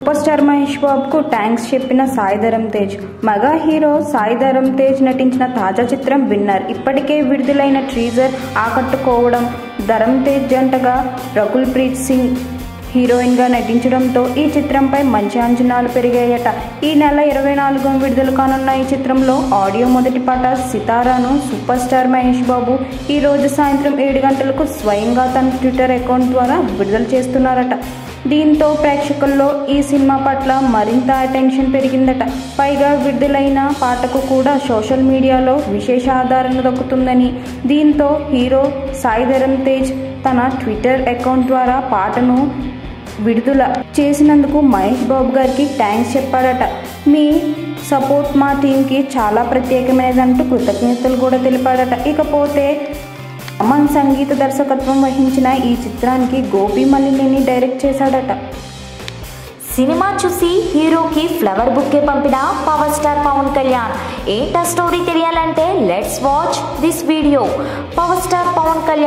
super star Mahesh బాబుకు thanks చెప్పిన Sai Dharam Tej mega hero Sai Dharam Tej నటించిన తాజా చిత్రం విన్నర్ ఇప్పటికే విడుదలైన ట్రీజర్ ఆకట్టుకోవడం ధరమ్ తేజ్ జంటగా రకుల్ ప్రీత్ సింగ్ హీరోయిన్గా నటించడంతో ఈ చిత్రంపై మంచి అంచనాలు పెరిగాయట ఈ నెల ఇరవై నాలుగవ విడుదల కానున్న ఈ చిత్రంలో ఆడియో మొదటి పాట సితారాను సూపర్ స్టార్ మహేష్ బాబు ఈ రోజు సాయంత్రం ఏడు గంటలకు స్వయంగా తన ట్విట్టర్ అకౌంట్ ద్వారా విడుదల చేస్తున్నారట దీంతో ప్రేక్షకుల్లో ఈ సినిమా పట్ల మరింత అటెన్షన్ పెరిగిందట పైగా విడుదలైన పాటకు కూడా సోషల్ మీడియాలో విశేష ఆదరణ దక్కుతుందని దీంతో హీరో సాయి ధరమ్ తేజ్ తన ట్విట్టర్ అకౌంట్ ద్వారా పాటను విడుదల చేసినందుకు మహేష్ బాబు గారికి థ్యాంక్స్ చెప్పాడట మీ సపోర్ట్ మా టీంకి చాలా ప్రత్యేకమైనదంటూ కృతజ్ఞతలు కూడా తెలిపాడట ఇకపోతే అమన్ సంగీత దర్శకత్వం వహించిన ఈ చిత్రానికి గోపి మల్లినేని డైరెక్ట్ చేశాడట సినిమా చూసి హీరోకి ఫ్లవర్ బుక్కే పంపిన పవర్ స్టార్ పవన్ కళ్యాణ్ ఏంటా స్టోరీ తెలియాలంటే let's watch this video power star Pawan Kalyan